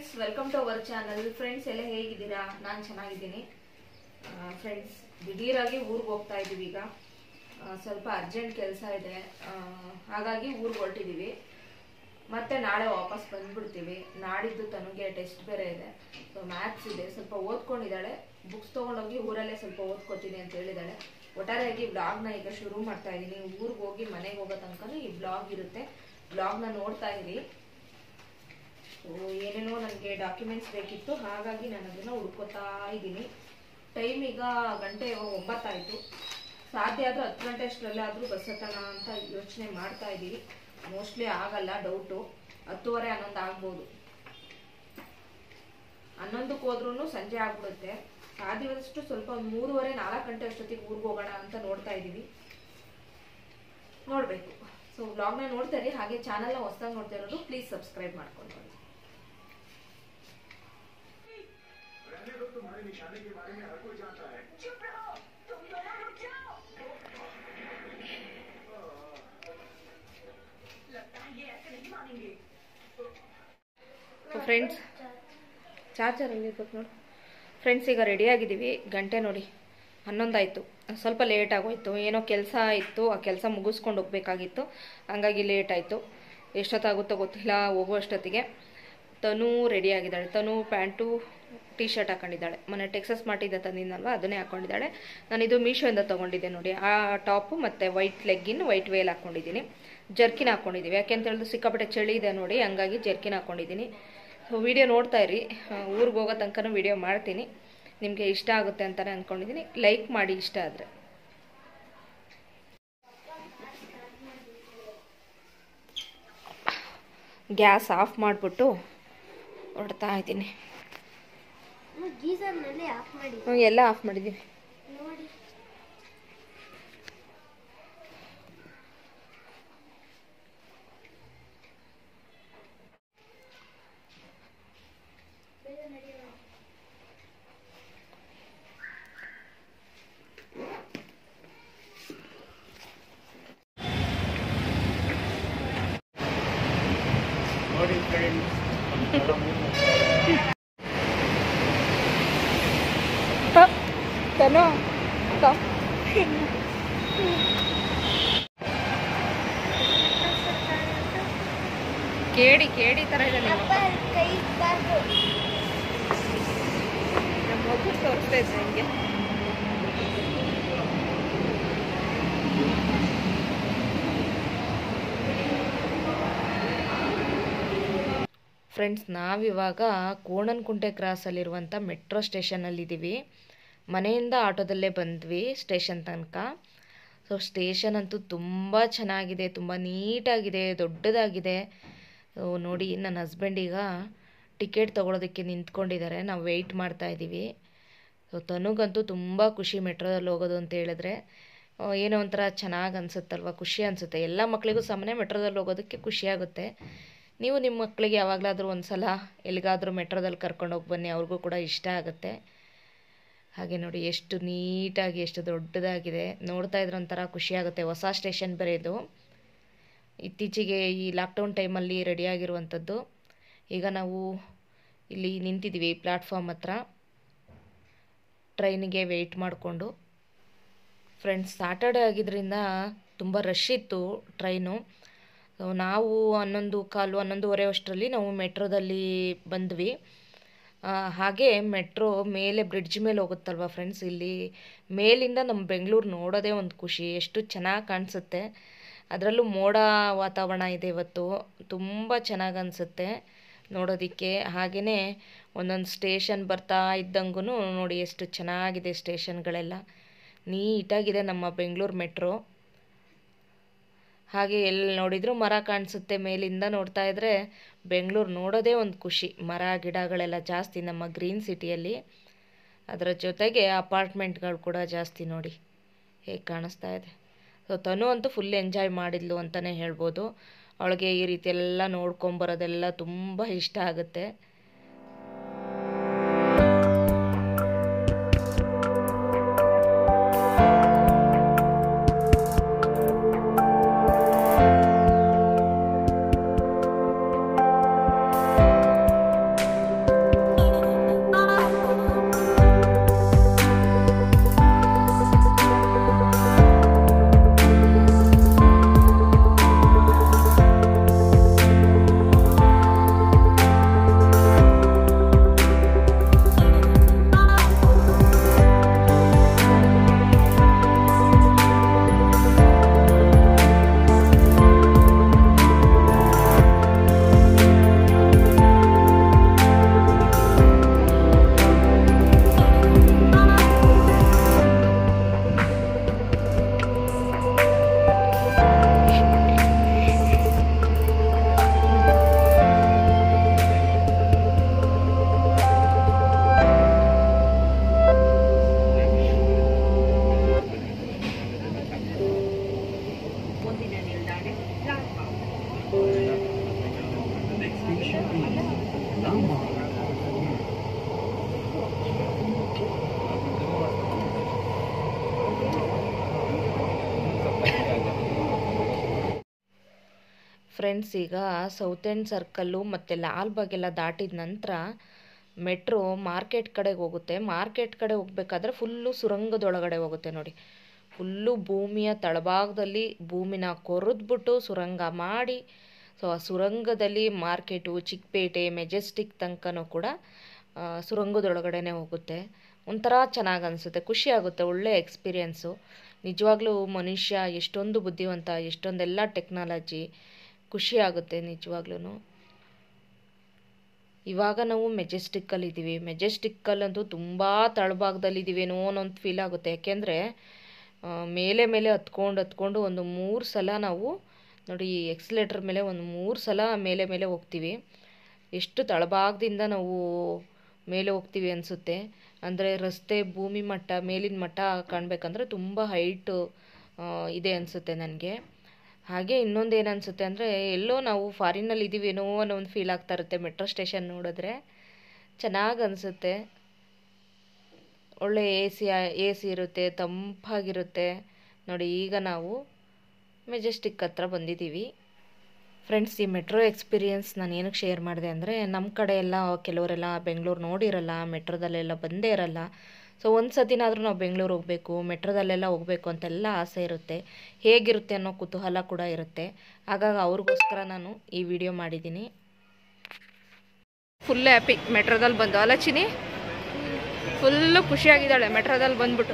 Friends welcome to our channel friends ಎಲ್ಲ ಹೇಗಿದ್ದೀರಾ ನಾನು ಚೆನ್ನಾಗಿದ್ದೀನಿ ಫ್ರೆಂಡ್ಸ್ ದಿಢೀರಾಗಿ ಊರಿಗೆ ಹೋಗ್ತಾ ಇದ್ದೀವಿ ಈಗ ಆ, ಸ್ವಲ್ಪ ಅರ್ಜೆಂಟ್ ಕೆಲಸ ಇದೆ ಆ, ಹಾಗಾಗಿ ಊರಿಗೆ ಹೊರಟಿದ್ದೀವಿ ಮತ್ತೆ ನಾಳೆ ವಾಪಸ್ ಬಂದ್ಬಿಡ್ತೀವಿ ನಾಡಿದ್ದು ತನಗೆ ಟೆಸ್ಟ್ ಬೇರೆ ಇದೆ ಸೊ ಮ್ಯಾಥ್ಸ್ ಇದೆ ಸ್ವಲ್ಪ ಓದ್ಕೊಂಡಿದ್ದಾಳೆ ಬುಕ್ಸ್ ತೊಗೊಂಡೋಗಿ ಊರಲ್ಲೇ ಸ್ವಲ್ಪ ಓದ್ಕೊತೀನಿ ಅಂತ ಹೇಳಿದಾಳೆ ಒಟ್ಟಾರೆಯಾಗಿ ಬ್ಲಾಗ್ನ ಈಗ ಶುರು ಮಾಡ್ತಾ ಇದ್ದೀನಿ ಊರಿಗೆ ಹೋಗಿ ಮನೆಗೆ ಹೋಗೋ ತನಕ ಈ ಬ್ಲಾಗ್ ಇರುತ್ತೆ ಬ್ಲಾಗ್ನ ನೋಡ್ತಾ ಇರಿ ಸೊ ಏನೇನೋ ನನಗೆ ಡಾಕ್ಯುಮೆಂಟ್ಸ್ ಬೇಕಿತ್ತು ಹಾಗಾಗಿ ನಾನು ಅದನ್ನು ಹುಡ್ಕೋತಾ ಇದ್ದೀನಿ ಟೈಮ್ ಈಗ ಗಂಟೆ ಒಂಬತ್ತಾಯಿತು ಸಾಧ್ಯ ಆದರೂ ಹತ್ತು ಗಂಟೆ ಅಷ್ಟರಲ್ಲಾದರೂ ಬಸ್ ಹತ್ತೋಣ ಅಂತ ಯೋಚನೆ ಮಾಡ್ತಾ ಇದ್ದೀವಿ ಮೋಸ್ಟ್ಲಿ ಆಗಲ್ಲ ಡೌಟು ಹತ್ತುವರೆ ಹನ್ನೊಂದು ಆಗ್ಬೋದು ಹನ್ನೊಂದಕ್ಕೆ ಹೋದ್ರೂ ಸಂಜೆ ಆಗ್ಬಿಡುತ್ತೆ ಸಾಧ್ಯವಾದಷ್ಟು ಸ್ವಲ್ಪ ಒಂದು ಮೂರುವರೆ ನಾಲ್ಕು ಗಂಟೆ ಅಷ್ಟೊತ್ತಿಗೆ ಊರಿಗೆ ಹೋಗೋಣ ಅಂತ ನೋಡ್ತಾ ಇದ್ದೀವಿ ನೋಡಬೇಕು ಸೊ ವ್ಲಾಗ್ನ ನೋಡ್ತಾ ಇರಿ ಹಾಗೆ ಚಾನಲ್ನ ಹೊಸದಾಗಿ ನೋಡ್ತಾ ಇರೋದು ಪ್ಲೀಸ್ ಸಬ್ಸ್ಕ್ರೈಬ್ ಮಾಡ್ಕೊಂಡು ನೋಡಿ ಫ್ರೆಂಡ್ಸ್ ಚಾರ್ಜರಲ್ಲಿ ಇರ್ಬೇಕು ನೋಡಿ ಫ್ರೆಂಡ್ಸ್ ಈಗ ರೆಡಿ ಆಗಿದ್ದೀವಿ ಗಂಟೆ ನೋಡಿ ಹನ್ನೊಂದಾಯಿತು ಸ್ವಲ್ಪ ಲೇಟ್ ಆಗೋಯ್ತು ಏನೋ ಕೆಲಸ ಇತ್ತು ಆ ಕೆಲಸ ಮುಗಿಸ್ಕೊಂಡು ಹೋಗ್ಬೇಕಾಗಿತ್ತು ಹಂಗಾಗಿ ಲೇಟ್ ಆಯಿತು ಎಷ್ಟೊತ್ತಾಗುತ್ತೋ ಗೊತ್ತಿಲ್ಲ ಹೋಗುವಷ್ಟೊತ್ತಿಗೆ ತನು ರೆಡಿ ಆಗಿದ್ದಾಳೆ ತನು ಪ್ಯಾಂಟು ಟೀ ಶರ್ಟ್ ಹಾಕೊಂಡಿದ್ದಾಳೆ ಮೊನ್ನೆ ಟೆಕ್ಸಸ್ ಮಾಡಿದ್ದೆ ತಂದಿದ್ದಲ್ವ ಅದನ್ನೇ ಹಾಕೊಂಡಿದ್ದಾಳೆ ನಾನು ಇದು ಮೀಶೋಯಿಂದ ತೊಗೊಂಡಿದ್ದೆ ನೋಡಿ ಆ ಟಾಪು ಮತ್ತು ವೈಟ್ ಲೆಗ್ಗಿನ್ ವೈಟ್ ವೇಲ್ ಹಾಕ್ಕೊಂಡಿದ್ದೀನಿ ಜರ್ಕಿನ್ ಹಾಕ್ಕೊಂಡಿದ್ದೀವಿ ಯಾಕೆಂತ ಹೇಳಿದ್ರೆ ಸಿಕ್ಕಾಪಟ್ಟೆ ಚಳಿ ಇದೆ ನೋಡಿ ಹಂಗಾಗಿ ಜರ್ಕಿನ್ ಹಾಕ್ಕೊಂಡಿದ್ದೀನಿ ಸೊ ವಿಡಿಯೋ ನೋಡ್ತಾ ಇರಿ ಊರಿಗೆ ಹೋಗೋ ತನಕ ವಿಡಿಯೋ ಮಾಡ್ತೀನಿ ನಿಮಗೆ ಇಷ್ಟ ಆಗುತ್ತೆ ಅಂತಲೇ ಅಂದ್ಕೊಂಡಿದ್ದೀನಿ ಲೈಕ್ ಮಾಡಿ ಇಷ್ಟ ಆದರೆ ಗ್ಯಾಸ್ ಆಫ್ ಮಾಡಿಬಿಟ್ಟು ಹೊಡ್ತಾ ಇದ್ದೀನಿ ಗೀಸರ್ನಲ್ಲಿ ಆಫ್ ಮಾಡಿ ಹ್ಞೂ ಎಲ್ಲ ಆಫ್ ಮಾಡಿದ್ದೀವಿ ನೋಡಿ ನೋಡಿ ಫ್ರೆಂಡ್ಸ್ ತನು ಕೇಳಿ ಕೇಳಿ ಥರ ಇದೆ ನಿಮ್ಮ ಅಪ್ಪ ಕೈ ಬಾರ್ದು ನಮ್ಮ ಮಗು ತೋರಿಸ್ತಾ ಇದ್ದೆ ಹಿಂಗೆ ಫ್ರೆಂಡ್ಸ್ ನಾವಿವಾಗ ಕೋಣನಕುಂಟೆ ಕ್ರಾಸಲ್ಲಿರುವಂಥ ಮೆಟ್ರೋ ಸ್ಟೇಷನಲ್ಲಿದ್ದೀವಿ ಮನೆಯಿಂದ ಆಟೋದಲ್ಲೇ ಬಂದ್ವಿ ಸ್ಟೇಷನ್ ತನಕ ಸೊ ಸ್ಟೇಷನ್ ಅಂತೂ ತುಂಬ ಚೆನ್ನಾಗಿದೆ ತುಂಬ ನೀಟಾಗಿದೆ ದೊಡ್ಡದಾಗಿದೆ ಸೊ ನೋಡಿ ನನ್ನ ಹಸ್ಬೆಂಡ್ ಈಗ ಟಿಕೆಟ್ ತೊಗೊಳೋದಕ್ಕೆ ನಿಂತ್ಕೊಂಡಿದ್ದಾರೆ ನಾವು ವೆಯ್ಟ್ ಮಾಡ್ತಾ ಇದ್ದೀವಿ ಸೊ ತನಗಂತೂ ತುಂಬ ಖುಷಿ ಮೆಟ್ರೋದಲ್ಲಿ ಹೋಗೋದು ಅಂತ ಹೇಳಿದ್ರೆ ಆ, ಏನೋ ಒಂಥರ ಚೆನ್ನಾಗಿ ಅನ್ಸುತ್ತಲ್ವ ಖುಷಿ ಅನಿಸುತ್ತೆ ಎಲ್ಲ ಮಕ್ಕಳಿಗೂ ಸಾಮಾನ್ಯ ಮೆಟ್ರೋದಲ್ಲಿ ಹೋಗೋದಕ್ಕೆ ಖುಷಿ ಆಗುತ್ತೆ ನೀವು ನಿಮ್ಮ ಮಕ್ಕಳಿಗೆ ಯಾವಾಗಲಾದರೂ ಒಂದು ಸಲ ಎಲ್ಲಿಗಾದರೂ ಮೆಟ್ರೋದಲ್ಲಿ ಕರ್ಕೊಂಡೋಗಿ ಬನ್ನಿ ಅವ್ರಿಗೂ ಕೂಡ ಇಷ್ಟ ಆಗುತ್ತೆ ಹಾಗೆ ನೋಡಿ ಎಷ್ಟು ನೀಟಾಗಿ ಎಷ್ಟು ದೊಡ್ಡದಾಗಿದೆ ನೋಡ್ತಾ ಇದ್ರೆ ಒಂಥರ ಖುಷಿ ಆಗುತ್ತೆ ಹೊಸ ಸ್ಟೇಷನ್ ಬೇರೆ ಇದು ಇತ್ತೀಚೆಗೆ ಈ ಲಾಕ್ಡೌನ್ ಟೈಮಲ್ಲಿ ರೆಡಿಯಾಗಿರುವಂಥದ್ದು ಈಗ ನಾವು ಇಲ್ಲಿ ನಿಂತಿದ್ದೀವಿ ಪ್ಲ್ಯಾಟ್ಫಾರ್ಮ್ ಹತ್ರ ಟ್ರೈನಿಗೆ ವೆಯ್ಟ್ ಮಾಡಿಕೊಂಡು ಫ್ರೆಂಡ್ಸ್ ಸ್ಯಾಟರ್ಡೆ ಆಗಿದ್ದರಿಂದ ತುಂಬ ರಶ್ ಇತ್ತು ಟ್ರೈನು ಸೊ ನಾವು ಹನ್ನೊಂದು ಕಾಲು ಹನ್ನೊಂದುವರೆ ಅಷ್ಟರಲ್ಲಿ ನಾವು ಮೆಟ್ರೋದಲ್ಲಿ ಬಂದ್ವಿ ಆ, ಹಾಗೆ ಮೆಟ್ರೋ ಮೇಲೆ ಬ್ರಿಡ್ಜ್ ಮೇಲೆ ಹೋಗುತ್ತಲ್ವ ಫ್ರೆಂಡ್ಸ್ ಇಲ್ಲಿ ಮೇಲಿಂದ ನಮ್ಮ ಬೆಂಗಳೂರು ನೋಡೋದೇ ಒಂದು ಖುಷಿ ಎಷ್ಟು ಚೆನ್ನಾಗಿ ಕಾಣಿಸುತ್ತೆ ಅದರಲ್ಲೂ ಮೋಡ ವಾತಾವರಣ ಇದೆ ಇವತ್ತು ತುಂಬ ಚೆನ್ನಾಗಿ ಅನಿಸುತ್ತೆ ನೋಡೋದಕ್ಕೆ ಹಾಗೆಯೇ ಒಂದೊಂದು ಸ್ಟೇಷನ್ ಬರ್ತಾ ಇದ್ದಂಗೂ ನೋಡಿ ಎಷ್ಟು ಚೆನ್ನಾಗಿದೆ ಸ್ಟೇಷನ್ಗಳೆಲ್ಲ ನೀಟಾಗಿದೆ ನಮ್ಮ ಬೆಂಗಳೂರು ಮೆಟ್ರೋ ಹಾಗೆ ಎಲ್ಲಿ ನೋಡಿದರೂ ಮರ ಕಾಣಿಸುತ್ತೆ ಮೇಲಿಂದ ನೋಡ್ತಾ ಇದ್ದರೆ ಬೆಂಗಳೂರು ನೋಡೋದೇ ಒಂದು ಖುಷಿ ಮರ ಗಿಡಗಳೆಲ್ಲ ಜಾಸ್ತಿ ನಮ್ಮ ಗ್ರೀನ್ ಸಿಟಿಯಲ್ಲಿ ಅದರ ಜೊತೆಗೆ ಅಪಾರ್ಟ್ಮೆಂಟ್ಗಳು ಕೂಡ ಜಾಸ್ತಿ ನೋಡಿ ಹೇಗೆ ಕಾಣಿಸ್ತಾ ಇದೆ ಸೊ ತನು ಅಂತೂ ಫುಲ್ ಎಂಜಾಯ್ ಮಾಡಿದ್ಲು ಅಂತಲೇ ಹೇಳ್ಬೋದು ಅವಳಿಗೆ ಈ ರೀತಿ ಎಲ್ಲ ನೋಡ್ಕೊಂಬರೋದೆಲ್ಲ ತುಂಬ ಇಷ್ಟ ಆಗುತ್ತೆ ಫ್ರೆಂಡ್ಸ್ ಈಗ ಸೌತ್ ಎಂಡ್ ಸರ್ಕಲ್ಲು ಮತ್ತು ಲಾಲ್ಬಾಗ್ ಎಲ್ಲ ದಾಟಿದ ನಂತರ ಮೆಟ್ರೋ ಮಾರ್ಕೆಟ್ ಕಡೆಗೆ ಹೋಗುತ್ತೆ ಮಾರ್ಕೆಟ್ ಕಡೆ ಹೋಗ್ಬೇಕಾದ್ರೆ ಫುಲ್ಲು ಸುರಂಗದೊಳಗಡೆ ಹೋಗುತ್ತೆ ನೋಡಿ ಫುಲ್ಲು ಭೂಮಿಯ ತಳಭಾಗದಲ್ಲಿ ಭೂಮಿನ ಕೊರೆದ್ಬಿಟ್ಟು ಸುರಂಗ ಮಾಡಿ ಸೊ ಆ ಸುರಂಗದಲ್ಲಿ ಮಾರ್ಕೆಟು ಚಿಕ್ಕಪೇಟೆ ಮೆಜೆಸ್ಟಿಕ್ ತನಕನೂ ಕೂಡ ಆ, ಸುರಂಗದೊಳಗಡೆನೆ ಹೋಗುತ್ತೆ ಒಂಥರ ಚೆನ್ನಾಗಿ ಅನಿಸುತ್ತೆ ಖುಷಿ ಆಗುತ್ತೆ ಒಳ್ಳೆ ಎಕ್ಸ್ಪೀರಿಯೆನ್ಸು ನಿಜವಾಗ್ಲೂ ಮನುಷ್ಯ ಎಷ್ಟೊಂದು ಬುದ್ಧಿವಂತ ಎಷ್ಟೊಂದೆಲ್ಲ ಟೆಕ್ನಾಲಜಿ ಖುಷಿ ಆಗುತ್ತೆ ನಿಜವಾಗ್ಲೂ ಇವಾಗ ನಾವು ಮೆಜೆಸ್ಟಿಕ್ಕಲ್ಲಿ ಇದ್ದೀವಿ ಮೆಜೆಸ್ಟಿಕ್ಕಲ್ಲಂತೂ ತುಂಬ ತಳಭಾಗದಲ್ಲಿ ಇದ್ದೀವೇನೋ ಅನ್ನೋ ಫೀಲ್ ಆಗುತ್ತೆ ಯಾಕೆಂದರೆ ಮೇಲೆ ಮೇಲೆ ಹತ್ಕೊಂಡು ಹತ್ಕೊಂಡು ಒಂದು ಮೂರು ಸಲ ನಾವು ನೋಡಿ ಈ ಎಕ್ಸ್ಲೇಟ್ರ್ ಮೇಲೆ ಒಂದು ಮೂರು ಸಲ ಮೇಲೆ ಮೇಲೆ ಹೋಗ್ತೀವಿ ಎಷ್ಟು ತಳಭಾಗದಿಂದ ನಾವು ಮೇಲೆ ಹೋಗ್ತೀವಿ ಅನಿಸುತ್ತೆ ಅಂದರೆ ರಸ್ತೆ ಭೂಮಿ ಮಟ್ಟ ಮೇಲಿನ ಮಟ್ಟ ಕಾಣಬೇಕಂದ್ರೆ ತುಂಬ ಹೈಟು ಇದೆ ಅನಿಸುತ್ತೆ ನನಗೆ ಹಾಗೆ ಇನ್ನೊಂದು ಏನು ಅನಿಸುತ್ತೆ ಅಂದರೆ ಎಲ್ಲೋ ನಾವು ಫಾರಿನಲ್ಲಿ ಇದ್ದೀವೇನೋ ಅನ್ನೋ ಒಂದು ಫೀಲ್ ಆಗ್ತಾ ಇರುತ್ತೆ ಮೆಟ್ರೋ ಸ್ಟೇಷನ್ ನೋಡಿದ್ರೆ ಚೆನ್ನಾಗಿ ಅನಿಸುತ್ತೆ ಒಳ್ಳೆ ಎ ಸಿ ಎ ಸಿ ಇರುತ್ತೆ ತಂಪಾಗಿರುತ್ತೆ ನೋಡಿ ಈಗ ನಾವು ಮೆಜೆಸ್ಟಿಕ್ ಹತ್ರ ಬಂದಿದ್ದೀವಿ ಫ್ರೆಂಡ್ಸ್ ಈ ಮೆಟ್ರೋ ಎಕ್ಸ್ಪೀರಿಯನ್ಸ್ ನಾನು ಏನಕ್ಕೆ ಶೇರ್ ಮಾಡಿದೆ ಅಂದರೆ ನಮ್ಮ ಕಡೆ ಎಲ್ಲ ಕೆಲವರೆಲ್ಲ ಬೆಂಗಳೂರು ನೋಡಿರಲ್ಲ ಮೆಟ್ರೋದಲ್ಲೆಲ್ಲ ಬಂದೇ ಇರಲ್ಲ ಸೊ ಒಂದು ಸತಿನಾದರೂ ನಾವು ಬೆಂಗಳೂರು ಹೋಗಬೇಕು ಮೆಟ್ರೋದಲ್ಲೆಲ್ಲ ಹೋಗಬೇಕು ಅಂತೆಲ್ಲ ಆಸೆ ಇರುತ್ತೆ ಹೇಗಿರುತ್ತೆ ಅನ್ನೋ ಕುತೂಹಲ ಕೂಡ ಇರುತ್ತೆ ಹಾಗಾಗಿ ಅವ್ರಿಗೋಸ್ಕರ ನಾನು ಈ ವಿಡಿಯೋ ಮಾಡಿದ್ದೀನಿ ಫುಲ್ ಹ್ಯಾಪಿ ಮೆಟ್ರೋದಲ್ಲಿ ಬಂದು ಅಲ್ಲ ಚಿನಿ ಫುಲ್ಲು ಖುಷಿಯಾಗಿದ್ದಾಳೆ ಮೆಟ್ರೋದಲ್ಲಿ ಬಂದ್ಬಿಟ್ಟು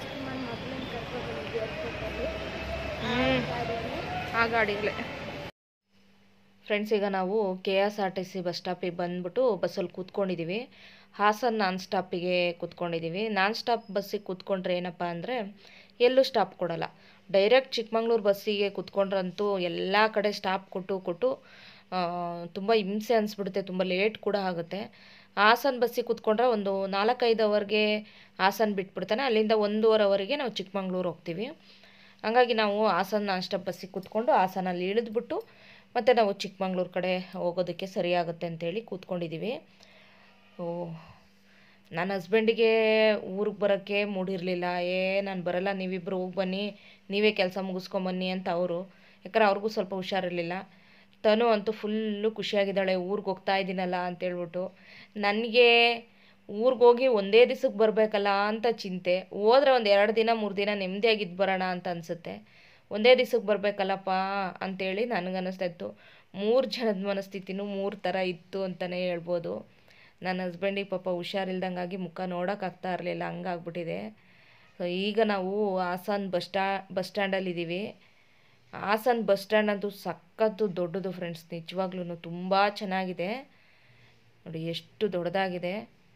ಹ್ಞೂ ಆ ಗಾಡಿಗಳೇ ಫ್ರೆಂಡ್ಸ್ ಈಗ ನಾವು K S R T C bus ಸ್ಟಾಪಿಗೆ ಬಂದ್ಬಿಟ್ಟು ಬಸ್ಸಲ್ಲಿ ಕೂತ್ಕೊಂಡಿದ್ದೀವಿ ಹಾಸನ್ ನಾನ್ ಸ್ಟಾಪಿಗೆ ಕೂತ್ಕೊಂಡಿದ್ದೀವಿ ನಾನ್ ಸ್ಟಾಪ್ ಬಸ್ಸಿಗೆ ಕೂತ್ಕೊಂಡ್ರೆ ಏನಪ್ಪ ಅಂದರೆ ಎಲ್ಲೂ ಸ್ಟಾಪ್ ಕೊಡಲ್ಲ ಡೈರೆಕ್ಟ್ ಚಿಕ್ಕಮಂಗ್ಳೂರು ಬಸ್ಸಿಗೆ ಕೂತ್ಕೊಂಡ್ರಂತೂ ಎಲ್ಲ ಕಡೆ ಸ್ಟಾಪ್ ಕೊಟ್ಟು ಕೊಟ್ಟು ತುಂಬ ಹಿಂಸೆ ಅನಿಸ್ಬಿಡುತ್ತೆ ತುಂಬ ಲೇಟ್ ಕೂಡ ಆಗುತ್ತೆ ಹಾಸನ್ ಬಸ್ಸಿಗೆ ಕೂತ್ಕೊಂಡ್ರೆ ಒಂದು ನಾಲ್ಕೈದು ಅವರ್ಗೆ ಹಾಸನ್ ಬಿಟ್ಬಿಡ್ತಾನೆ ಅಲ್ಲಿಂದ ಒಂದೂವರೆ ಅವರಿಗೆ ನಾವು ಚಿಕ್ಕಮಂಗ್ಳೂರು ಹೋಗ್ತೀವಿ ಹಂಗಾಗಿ ನಾವು ಹಾಸನ್ ನಾನ್ ಸ್ಟಾಪ್ ಬಸ್ಸಿಗೆ ಕೂತ್ಕೊಂಡು ಹಾಸನಲ್ಲಿ ಇಳಿದ್ಬಿಟ್ಟು ಮತ್ತು ನಾವು ಚಿಕ್ಕಮಂಗ್ಳೂರು ಕಡೆ ಹೋಗೋದಕ್ಕೆ ಸರಿಯಾಗುತ್ತೆ ಅಂತೇಳಿ ಕೂತ್ಕೊಂಡಿದ್ದೀವಿ ಓ ನನ್ನ ಹಸ್ಬೆಂಡಿಗೆ ಊರಿಗೆ ಬರೋಕ್ಕೆ ಮೂಡಿರಲಿಲ್ಲ ಏ ನಾನು ಬರಲ್ಲ ನೀವಿಬ್ಬರು ಹೋಗಿ ಬನ್ನಿ ನೀವೇ ಕೆಲಸ ಮುಗಿಸ್ಕೊಂಬನ್ನಿ ಅಂತ ಅವರು ಯಾಕಂದ್ರೆ ಅವ್ರಿಗೂ ಸ್ವಲ್ಪ ಹುಷಾರಿರಲಿಲ್ಲ ತನು ಅಂತೂ ಫುಲ್ಲು ಖುಷಿಯಾಗಿದ್ದಾಳೆ ಊರಿಗೆ ಹೋಗ್ತಾ ಇದ್ದೀನಲ್ಲ ಅಂತೇಳ್ಬಿಟ್ಟು ನನಗೆ ಊರಿಗೆ ಹೋಗಿ ಒಂದೇ ದಿವ್ಸಕ್ಕೆ ಬರಬೇಕಲ್ಲ ಅಂತ ಚಿಂತೆ ಹೋದ್ರೆ ಒಂದು ಎರಡು ದಿನ ಮೂರು ದಿನ ನೆಮ್ಮದಿಯಾಗಿದ್ದು ಬರೋಣ ಅಂತ ಅನಿಸುತ್ತೆ ಒಂದೇ ದಿವ್ಸಕ್ಕೆ ಬರಬೇಕಲ್ಲಪ್ಪ ಅಂತೇಳಿ ನನಗನ್ನಿಸ್ತಾ ಇತ್ತು ಮೂರು ಜನದ ಮನಸ್ಥಿತಿನೂ ಮೂರು ಥರ ಇತ್ತು ಅಂತಲೇ ಹೇಳ್ಬೋದು ನನ್ನ ಹಸ್ಬೆಂಡಿಗೆ ಪಾಪ ಹುಷಾರಿಲ್ದಂಗಾಗಿ ಮುಖ ನೋಡೋಕ್ಕಾಗ್ತಾ ಇರಲಿಲ್ಲ ಹಂಗಾಗ್ಬಿಟ್ಟಿದೆ ಸೊ ಈಗ ನಾವು ಹಾಸನ್ ಬಸ್ ಸ್ಟಾ ಬಸ್ ಸ್ಟ್ಯಾಂಡಲ್ಲಿದ್ದೀವಿ ಹಾಸನ್ ಬಸ್ ಸ್ಟ್ಯಾಂಡ್ ಅಂತೂ ಸಖತ್ತು ದೊಡ್ಡದು ಫ್ರೆಂಡ್ಸ್ ನಿಜವಾಗ್ಲೂ ತುಂಬ ಚೆನ್ನಾಗಿದೆ ನೋಡಿ ಎಷ್ಟು ದೊಡ್ಡದಾಗಿದೆ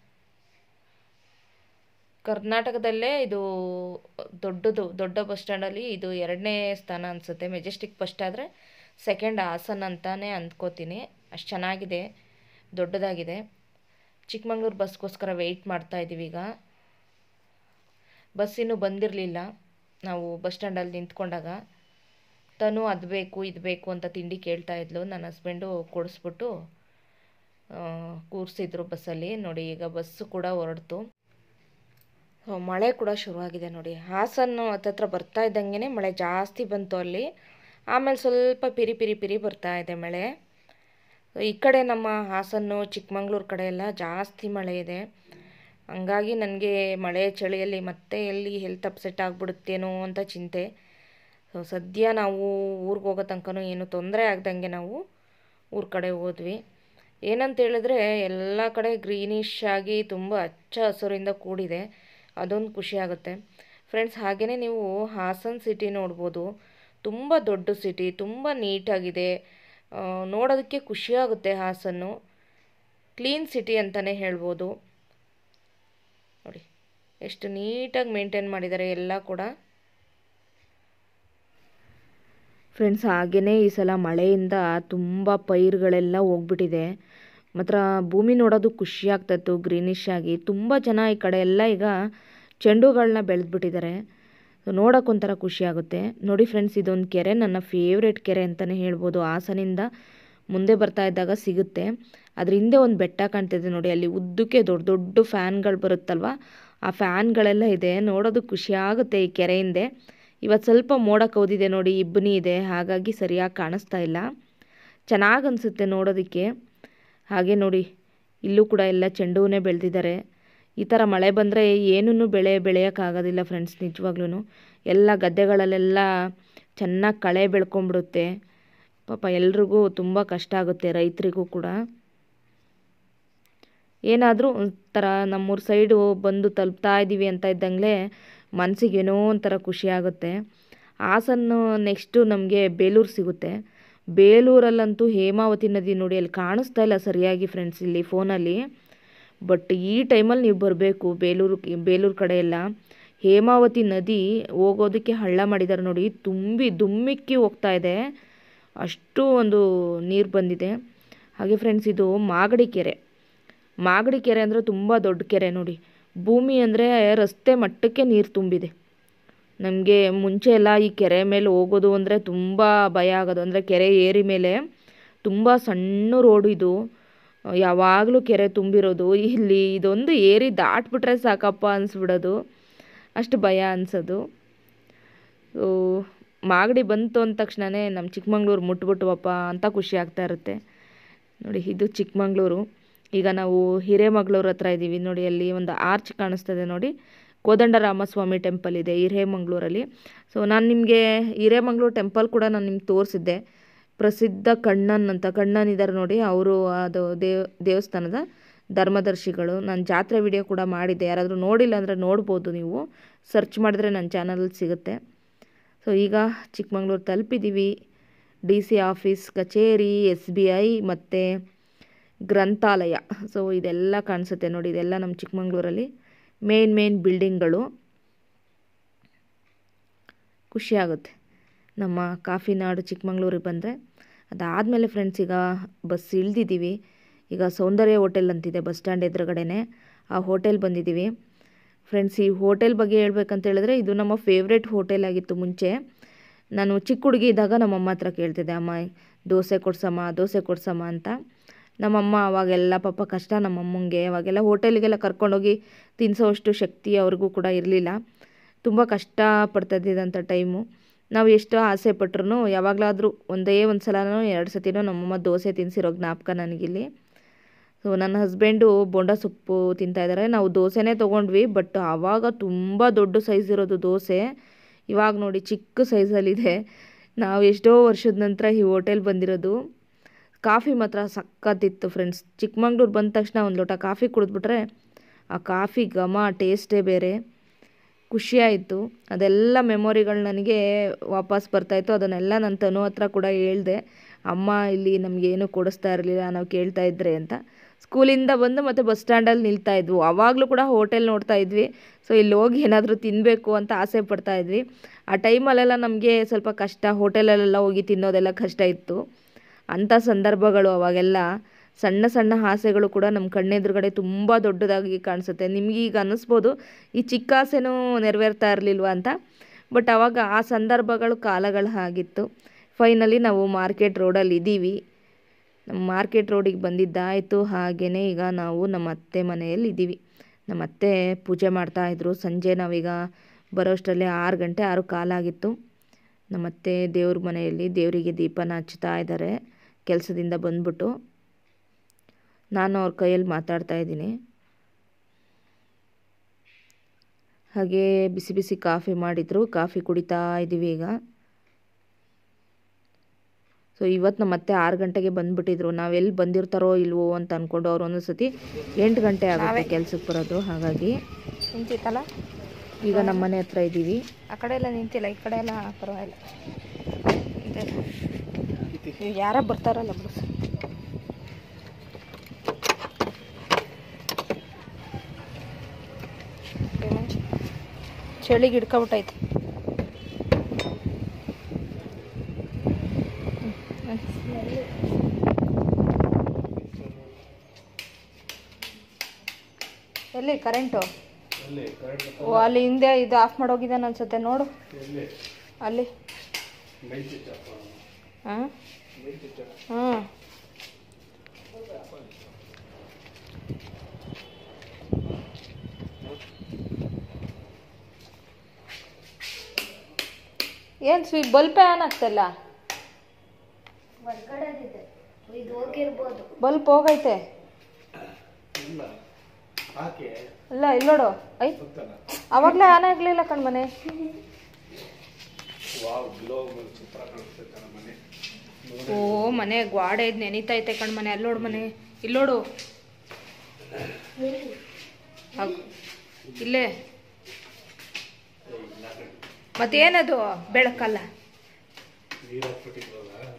ಕರ್ನಾಟಕದಲ್ಲೇ ಇದು ದೊಡ್ಡದು ದೊಡ್ಡ ಬಸ್ ಸ್ಟ್ಯಾಂಡಲ್ಲಿ ಇದು ಎರಡನೇ ಸ್ಥಾನ ಅನಿಸುತ್ತೆ ಮೆಜೆಸ್ಟಿಕ್ ಫಸ್ಟ್ ಆದರೆ ಸೆಕೆಂಡ್ ಹಾಸನ್ ಅಂತಾನೆ ಅಂದ್ಕೋತೀನಿ ಅಷ್ಟು ಚೆನ್ನಾಗಿದೆ ದೊಡ್ಡದಾಗಿದೆ ಚಿಕ್ಕಮಂಗ್ಳೂರು ಬಸ್ಗೋಸ್ಕರ ವೆಯ್ಟ್ ಮಾಡ್ತಾ ಇದ್ದೀವಿ ಈಗ ಬಸ್ ಇನ್ನೂ ಬಂದಿರಲಿಲ್ಲ ನಾವು ಬಸ್ ಸ್ಟ್ಯಾಂಡಲ್ಲಿ ನಿಂತ್ಕೊಂಡಾಗ ತನು ಅದು ಬೇಕು ಇದು ಬೇಕು ಅಂತ ತಿಂಡಿ ಕೇಳ್ತಾ ಇದ್ಲು ನನ್ನ ಹಸ್ಬೆಂಡು ಕೊಡಿಸ್ಬಿಟ್ಟು ಕೂರಿಸಿದ್ರು ಬಸ್ಸಲ್ಲಿ ನೋಡಿ ಈಗ ಬಸ್ಸು ಕೂಡ ಹೊರಡ್ತು ಸೊ ಮಳೆ ಕೂಡ ಶುರುವಾಗಿದೆ ನೋಡಿ ಹಾಸನ್ನು ಹತ್ತತ್ರ ಬರ್ತಾ ಇದ್ದಂಗೆ ಮಳೆ ಜಾಸ್ತಿ ಬಂತು ಅಲ್ಲಿ ಆಮೇಲೆ ಸ್ವಲ್ಪ ಪಿರಿ ಪಿರಿ ಪಿರಿ ಬರ್ತಾ ಇದೆ ಮಳೆ ಈ ಕಡೆ ನಮ್ಮ ಹಾಸನ್ನು ಚಿಕ್ಕಮಂಗ್ಳೂರು ಕಡೆ ಎಲ್ಲ ಜಾಸ್ತಿ ಮಳೆ ಇದೆ ಹಂಗಾಗಿ ನನಗೆ ಮಳೆ ಚಳಿಯಲ್ಲಿ ಮತ್ತೆ ಎಲ್ಲಿ ಹೆಲ್ತ್ ಅಪ್ಸೆಟ್ ಆಗಿಬಿಡುತ್ತೇನೋ ಅಂತ ಚಿಂತೆ ಸೊ ಸದ್ಯ ನಾವು ಊರಿಗೆ ಹೋಗೋ ತನಕನೂ ಏನು ತೊಂದರೆ ಆಗ್ದಂಗೆ ನಾವು ಊರ ಕಡೆ ಹೋದ್ವಿ ಏನಂತ ಹೇಳಿದ್ರೆ ಎಲ್ಲ ಕಡೆ ಗ್ರೀನಿಶ್ ಆಗಿ ತುಂಬ ಹಚ್ಚ ಹಸುರಿಂದ ಕೂಡಿದೆ ಅದೊಂದು ಖುಷಿ ಆಗುತ್ತೆ ಫ್ರೆಂಡ್ಸ್ ಹಾಗೆಯೇ ನೀವು ಹಾಸನ್ ಸಿಟಿ ನೋಡ್ಬೋದು ತುಂಬ ದೊಡ್ಡ ಸಿಟಿ ತುಂಬ ನೀಟಾಗಿದೆ ನೋಡೋದಕ್ಕೆ ಖುಷಿಯಾಗುತ್ತೆ ಹಾಸನ್ನು ಕ್ಲೀನ್ ಸಿಟಿ ಅಂತಲೇ ಹೇಳ್ಬೋದು ನೋಡಿ ಎಷ್ಟು ನೀಟಾಗಿ ಮೇಂಟೈನ್ ಮಾಡಿದ್ದಾರೆ ಎಲ್ಲ ಕೂಡ ಫ್ರೆಂಡ್ಸ್ ಹಾಗೆಯೇ ಈ ಸಲ ಮಳೆಯಿಂದ ತುಂಬ ಪೈರುಗಳೆಲ್ಲ ಹೋಗ್ಬಿಟ್ಟಿದೆ ಮಾತ್ರ ಭೂಮಿ ನೋಡೋದು ಖುಷಿ ಆಗ್ತಾಯಿತ್ತು ಗ್ರೀನಿಶ್ ಆಗಿ ತುಂಬ ಜನ ಈ ಕಡೆ ಎಲ್ಲ ಈಗ ಚೆಂಡುಗಳನ್ನ ಬೆಳೆದ್ಬಿಟ್ಟಿದ್ದಾರೆ ನೋಡೋಕ್ಕೊಂಥರ ಖುಷಿ ಆಗುತ್ತೆ ನೋಡಿ ಫ್ರೆಂಡ್ಸ್ ಇದೊಂದು ಕೆರೆ ನನ್ನ ಫೇವ್ರೆಟ್ ಕೆರೆ ಅಂತಲೇ ಹೇಳ್ಬೋದು ಹಾಸನಿಂದ ಮುಂದೆ ಬರ್ತಾ ಇದ್ದಾಗ ಸಿಗುತ್ತೆ ಅದ್ರ ಹಿಂದೆ ಒಂದು ಬೆಟ್ಟ ಕಾಣ್ತಿದೆ ನೋಡಿ ಅಲ್ಲಿ ಉದ್ದಕ್ಕೆ ದೊಡ್ಡ ದೊಡ್ಡ ಫ್ಯಾನ್ಗಳು ಬರುತ್ತಲ್ವ ಆ ಫ್ಯಾನ್ಗಳೆಲ್ಲ ಇದೆ ನೋಡೋದು ಖುಷಿ ಆಗುತ್ತೆ ಈ ಕೆರೆ ಹಿಂದೆ ಇವತ್ತು ಸ್ವಲ್ಪ ಮೋಡ ಕೌದಿದೆ ನೋಡಿ ಇಬ್ಬನಿ ಇದೆ ಹಾಗಾಗಿ ಸರಿಯಾಗಿ ಕಾಣಿಸ್ತಾ ಇಲ್ಲ ಚೆನ್ನಾಗಿ ಅನಿಸುತ್ತೆ ನೋಡೋದಕ್ಕೆ ಹಾಗೆ ನೋಡಿ ಇಲ್ಲೂ ಕೂಡ ಎಲ್ಲ ಚೆಂಡು ಹೂನೇ ಬೆಳೆದಿದ್ದಾರೆ ಈ ಥರ ಮಳೆ ಬಂದರೆ ಏನೂ ಬೆಳೆ ಬೆಳೆಯೋಕ್ಕಾಗೋದಿಲ್ಲ ಫ್ರೆಂಡ್ಸ್ ನಿಜವಾಗ್ಲೂ ಎಲ್ಲ ಗದ್ದೆಗಳಲ್ಲೆಲ್ಲ ಚೆನ್ನಾಗಿ ಕಳೆ ಬೆಳ್ಕೊಂಬಿಡುತ್ತೆ ಪಾಪ ಎಲ್ರಿಗೂ ತುಂಬ ಕಷ್ಟ ಆಗುತ್ತೆ ರೈತರಿಗೂ ಕೂಡ ಏನಾದರೂ ಒಂಥರ ನಮ್ಮೂರ ಸೈಡು ಬಂದು ತಲುಪ್ತಾ ಇದ್ದೀವಿ ಅಂತ ಇದ್ದಂಗೆ ಮನಸ್ಸಿಗೆ ಏನೋ ಒಂಥರ ಖುಷಿ ಆಗುತ್ತೆ ಹಾಸನ್ನು ನೆಕ್ಸ್ಟು ನಮಗೆ ಬೇಲೂರು ಸಿಗುತ್ತೆ ಬೇಲೂರಲ್ಲಂತೂ ಹೇಮಾವತಿ ನದಿ ನೋಡಿ ಅಲ್ಲಿ ಕಾಣಿಸ್ತಾ ಇಲ್ಲ ಸರಿಯಾಗಿ ಫ್ರೆಂಡ್ಸ್ ಇಲ್ಲಿ ಫೋನಲ್ಲಿ ಬಟ್ ಈ ಟೈಮಲ್ಲಿ ನೀವು ಬರಬೇಕು ಬೇಲೂರು ಬೇಲೂರು ಕಡೆ ಎಲ್ಲ ಹೇಮಾವತಿ ನದಿ ಹೋಗೋದಕ್ಕೆ ಹಳ್ಳ ಮಾಡಿದ್ದಾರೆ ನೋಡಿ ತುಂಬಿ ದುಮ್ಮಿಕ್ಕಿ ಹೋಗ್ತಾ ಇದೆ ಅಷ್ಟು ಒಂದು ನೀರು ಬಂದಿದೆ ಹಾಗೆ ಫ್ರೆಂಡ್ಸ್ ಇದು ಮಾಗಡಿ ಕೆರೆ ಮಾಗಡಿ ಕೆರೆ ಅಂದರೆ ತುಂಬ ದೊಡ್ಡ ಕೆರೆ ನೋಡಿ ಭೂಮಿ ಅಂದರೆ ರಸ್ತೆ ಮಟ್ಟಕ್ಕೆ ನೀರು ತುಂಬಿದೆ ನಮಗೆ ಮುಂಚೆ ಎಲ್ಲ ಈ ಕೆರೆ ಮೇಲೆ ಹೋಗೋದು ಅಂದರೆ ತುಂಬ ಭಯ ಆಗೋದು ಅಂದರೆ ಕೆರೆ ಏರಿ ಮೇಲೆ ತುಂಬ ಸಣ್ಣ ರೋಡು ಇದು ಯಾವಾಗಲೂ ಕೆರೆ ತುಂಬಿರೋದು ಇಲ್ಲಿ ಇದೊಂದು ಏರಿ ದಾಟ್ಬಿಟ್ರೆ ಸಾಕಪ್ಪ ಅನಿಸ್ಬಿಡೋದು ಅಷ್ಟು ಭಯ ಅನಿಸೋದು ಸೊ ಮಾಗಡಿ ಬಂತು ಅಂದ ತಕ್ಷಣವೇ ನಮ್ಮ ಚಿಕ್ಕಮಂಗ್ಳೂರು ಮುಟ್ಬಿಟ್ವಪ್ಪ ಅಂತ ಖುಷಿ ಆಗ್ತಾ ಇರುತ್ತೆ ನೋಡಿ ಇದು ಚಿಕ್ಕಮಂಗ್ಳೂರು ಈಗ ನಾವು ಹಿರೇಮಗಳೂರು ಹತ್ರ ಇದ್ದೀವಿ ನೋಡಿ ಅಲ್ಲಿ ಒಂದು ಆರ್ಚ್ ಕಾಣಿಸ್ತದೆ ನೋಡಿ ಕೋದಂಡರಾಮಸ್ವಾಮಿ ಟೆಂಪಲ್ ಇದೆ ಹಿರೇಮಂಗ್ಳೂರಲ್ಲಿ ಸೊ ನಾನು ನಿಮಗೆ ಹಿರೇಮಂಗ್ಳೂರು ಟೆಂಪಲ್ ಕೂಡ ನಾನು ನಿಮ್ಗೆ ತೋರಿಸಿದ್ದೆ ಪ್ರಸಿದ್ಧ ಕಣ್ಣನ್ ಅಂತ ಕಣ್ಣನ್ ಇದ್ದಾರೆ ನೋಡಿ ಅವರು ಅದು ದೇವ್ ದೇವಸ್ಥಾನದ ಧರ್ಮದರ್ಶಿಗಳು ನಾನು ಜಾತ್ರೆ ವಿಡಿಯೋ ಕೂಡ ಮಾಡಿದ್ದೆ ಯಾರಾದರೂ ನೋಡಿಲ್ಲ ಅಂದರೆ ನೋಡ್ಬೋದು ನೀವು ಸರ್ಚ್ ಮಾಡಿದ್ರೆ ನನ್ನ ಚಾನಲಲ್ಲಿ ಸಿಗುತ್ತೆ ಸೊ ಈಗ ಚಿಕ್ಕಮಂಗ್ಳೂರು ತಲುಪಿದ್ದೀವಿ ಡಿ ಸಿ ಆಫೀಸ್ ಕಚೇರಿ ಎಸ್ ಬಿ ಐ ಮತ್ತು ಗ್ರಂಥಾಲಯ ಸೊ ಇದೆಲ್ಲ ಕಾಣಿಸುತ್ತೆ ನೋಡಿ ಇದೆಲ್ಲ ನಮ್ಮ ಚಿಕ್ಕಮಂಗ್ಳೂರಲ್ಲಿ ಮೇನ್ ಮೇನ್ ಬಿಲ್ಡಿಂಗ್ಗಳು ಖುಷಿಯಾಗುತ್ತೆ ನಮ್ಮ ಕಾಫಿ ನಾಡು ಚಿಕ್ಕಮಂಗ್ಳೂರಿಗೆ ಬಂದರೆ ಅದಾದಮೇಲೆ ಫ್ರೆಂಡ್ಸ್ ಈಗ ಬಸ್ ಇಳ್ದಿದ್ದೀವಿ ಈಗ ಸೌಂದರ್ಯ ಹೋಟೆಲ್ ಅಂತಿದೆ ಬಸ್ ಸ್ಟ್ಯಾಂಡ್ ಎದುರುಗಡೆನೆ ಆ ಹೋಟೆಲ್ ಬಂದಿದ್ದೀವಿ ಫ್ರೆಂಡ್ಸ್ ಈ ಹೋಟೆಲ್ ಬಗ್ಗೆ ಹೇಳ್ಬೇಕಂತ ಹೇಳಿದ್ರೆ ಇದು ನಮ್ಮ ಫೇವ್ರೆಟ್ ಹೋಟೆಲ್ ಆಗಿತ್ತು ಮುಂಚೆ ನಾನು ಚಿಕ್ಕ ಹುಡುಗಿ ಇದ್ದಾಗ ನಮ್ಮಮ್ಮ ಹತ್ರ ಕೇಳ್ತಿದ್ದೆ ಅಮ್ಮ ದೋಸೆ ಕೊಡ್ಸಮ್ಮ ದೋಸೆ ಕೊಡ್ಸಮ್ಮ ಅಂತ ನಮ್ಮಮ್ಮ ಅವಾಗೆಲ್ಲ ಪಾಪ ಕಷ್ಟ ನಮ್ಮಮ್ಮಂಗೆ ಅವಾಗೆಲ್ಲ ಹೋಟೆಲಿಗೆಲ್ಲ ಕರ್ಕೊಂಡೋಗಿ ತಿನ್ನಿಸೋವಷ್ಟು ಶಕ್ತಿ ಅವ್ರಿಗೂ ಕೂಡ ಇರಲಿಲ್ಲ ತುಂಬ ಕಷ್ಟ ಪಡ್ತಾಯಿದ್ದಂಥ ಟೈಮು ನಾವು ಎಷ್ಟು ಆಸೆ ಪಟ್ರು ಯಾವಾಗಲಾದರೂ ಒಂದೇ ಒಂದು ಸಲನೋ ಎರಡು ಸತಿನೋ ನಮ್ಮಮ್ಮ ದೋಸೆ ತಿನ್ನಿಸಿರೋ ಜ್ಞಾಪಕ ನನಗಿಲ್ಲಿ ಸೊ ನನ್ನ ಹಸ್ಬೆಂಡು ಬೋಂಡ ಸೊಪ್ಪು ತಿಂತಾಯಿದ್ದಾರೆ ನಾವು ದೋಸೆನೇ ತೊಗೊಂಡ್ವಿ ಬಟ್ ಆವಾಗ ತುಂಬ ದೊಡ್ಡ ಸೈಜ್ ಇರೋದು ದೋಸೆ ಇವಾಗ ನೋಡಿ ಚಿಕ್ಕ ಸೈಜಲ್ಲಿದೆ ನಾವು ಎಷ್ಟೋ ವರ್ಷದ ನಂತರ ಈ ಹೋಟೆಲ್ ಬಂದಿರೋದು ಕಾಫಿ ಮಾತ್ರ ಸಖತ್ತಿತ್ತು ಫ್ರೆಂಡ್ಸ್ ಚಿಕ್ಕಮಂಗ್ಳೂರು ಬಂದ ತಕ್ಷಣ ಒಂದು ಲೋಟ ಕಾಫಿ ಕುಡಿದ್ಬಿಟ್ರೆ ಆ ಕಾಫಿ ಘಮ ಟೇಸ್ಟೇ ಬೇರೆ ಖುಷಿಯಾಯಿತು ಅದೆಲ್ಲ ಮೆಮೊರಿಗಳು ನನಗೆ ವಾಪಸ್ ಬರ್ತಾಯಿತ್ತು ಅದನ್ನೆಲ್ಲ ನನ್ನ ತನು ಹತ್ರ ಕೂಡ ಹೇಳಿದೆ ಅಮ್ಮ ಇಲ್ಲಿ ನಮಗೇನು ಕೊಡಿಸ್ತಾ ಇರಲಿಲ್ಲ ನಾವು ಕೇಳ್ತಾ ಇದ್ರೆ ಅಂತ ಸ್ಕೂಲಿಂದ ಬಂದು ಮತ್ತೆ ಬಸ್ ಸ್ಟ್ಯಾಂಡಲ್ಲಿ ನಿಲ್ತಾ ಇದ್ವು ಆವಾಗಲೂ ಕೂಡ ಹೋಟೆಲ್ ನೋಡ್ತಾ ಇದ್ವಿ ಸೊ ಇಲ್ಲಿ ಹೋಗಿ ಏನಾದರೂ ತಿನ್ನಬೇಕು ಅಂತ ಆಸೆ ಪಡ್ತಾ ಇದ್ವಿ ಆ ಟೈಮಲ್ಲೆಲ್ಲ ನಮಗೆ ಸ್ವಲ್ಪ ಕಷ್ಟ ಹೋಟೆಲಲ್ಲೆಲ್ಲ ಹೋಗಿ ತಿನ್ನೋದೆಲ್ಲ ಕಷ್ಟ ಇತ್ತು ಅಂಥ ಸಂದರ್ಭಗಳು ಅವಾಗೆಲ್ಲ ಸಣ್ಣ ಸಣ್ಣ ಆಸೆಗಳು ಕೂಡ ನಮ್ಮ ಕಣ್ಣೆದುರುಗಡೆ ತುಂಬ ದೊಡ್ಡದಾಗಿ ಕಾಣಿಸುತ್ತೆ ನಿಮ್ಗೆ ಈಗ ಅನ್ನಿಸ್ಬೋದು ಈ ಚಿಕ್ಕ ಆಸೆನೂ ನೆರವೇರ್ತಾ ಇರಲಿಲ್ವ ಅಂತ ಬಟ್ ಆವಾಗ ಆ ಸಂದರ್ಭಗಳು ಕಾಲಗಳು ಆಗಿತ್ತು ಫೈನಲಿ ನಾವು ಮಾರ್ಕೆಟ್ ರೋಡಲ್ಲಿ ಇದ್ದೀವಿ ನಮ್ಮ ಮಾರ್ಕೆಟ್ ರೋಡಿಗೆ ಬಂದಿದ್ದಾಯಿತು ಹಾಗೆಯೇ ಈಗ ನಾವು ನಮ್ಮ ಅತ್ತೆ ಮನೆಯಲ್ಲಿ ಇದ್ದೀವಿ ನಮ್ಮ ಅತ್ತೆ ಪೂಜೆ ಮಾಡ್ತಾಯಿದ್ರು ಸಂಜೆ ನಾವೀಗ ಬರೋಷ್ಟರಲ್ಲಿ ಆರು ಗಂಟೆ ಆರು ಕಾಲಾಗಿತ್ತು ನಮ್ಮ ಅತ್ತೆ ದೇವ್ರ ಮನೆಯಲ್ಲಿ ದೇವರಿಗೆ ದೀಪನ ಹಚ್ತಾ ಇದ್ದಾರೆ ಕೆಲಸದಿಂದ ಬಂದ್ಬಿಟ್ಟು ನಾನು ಅವ್ರ ಕೈಯಲ್ಲಿ ಮಾತಾಡ್ತಾ ಇದ್ದೀನಿ ಹಾಗೆ ಬಿಸಿ ಬಿಸಿ ಕಾಫಿ ಮಾಡಿದರು ಕಾಫಿ ಕುಡಿತಾ ಇದ್ದೀವಿ ಈಗ ಸೊ ಇವತ್ತು ನಮ್ಮ ಅತ್ತೆ ಆರು ಗಂಟೆಗೆ ಬಂದುಬಿಟ್ಟಿದ್ರು ನಾವು ಎಲ್ಲಿ ಬಂದಿರ್ತಾರೋ ಇಲ್ವೋ ಅಂತ ಅಂದ್ಕೊಂಡು ಅವ್ರು ಒಂದೊಂದು ಸತಿ ಎಂಟು ಗಂಟೆ ಆಗುತ್ತೆ ಕೆಲ್ಸಕ್ಕೆ ಬರೋದು ಹಾಗಾಗಿ ನಿಂತಿತ್ತಲ್ಲ ಈಗ ನಮ್ಮ ಮನೆ ಹತ್ರ ಇದ್ದೀವಿ ಆ ಕಡೆ ಎಲ್ಲ ನಿಂತಿಲ್ಲ ಈ ಕಡೆ ಎಲ್ಲ ಪರವಾಗಿಲ್ಲ ಯಾರ ಬರ್ತಾರಲ್ಲ ಬಿಡು ಚಳಿಗೆ ಹಿಡ್ಕೊಬಿಟ್ಟೈತೆ ಎಲ್ಲಿ ಕರೆಂಟು ಓ ಅಲ್ಲಿ ಹಿಂದೆ ಇದು ಆಫ್ ಮಾಡೋಗಿದ್ದಾನೆ ಅನ್ಸುತ್ತೆ ನೋಡು ಅಲ್ಲಿ ಹಾಂ ಹಾಂ ಏನು ಸ್ವೀ ಬಲ್ಪೇ ಆನ್ ಆಗ್ತಿಲ್ಲ ಹೊರ್ಗಡೆದಿದೆ ಇದು ಹೋಗಿರ್ಬೋದು ಬಲ್ಪ್ ಹೋಗೈತೆ ಇಲ್ಲ ಹಾಕಿ ಇಲ್ಲ ಇಲ್ಲೋಡು ಐ ಗೊತ್ತಲ್ಲ ಅವಾಗಲೇ ಆನ್ ಆಗಲಿಲ್ಲ ಕಣ್ಮನೆ ವಾವ್ ಗ್ಲೋ ಸೂಪರ್ ಕಾಣಿಸ್ತೈತೆ ನಮ್ಮ ಮನೆ ಓ ಮನೆ ಗ್ವಾಡೆ ಇದ್ ನೆನಿತೈತೆ ಕಣ್ಮನೆ ಅಲ್ಲೋಡು ಮನೆ ಇಲ್ಲೋಡು ಹಾಗು. ಇಲ್ಲೇ ಮತ್ತೇನದು ಬೆಳಕಲ್ಲ ನೀರು ಹಾಕ್ಬಿಟ್ಟಿದ್ವಲ್ಲ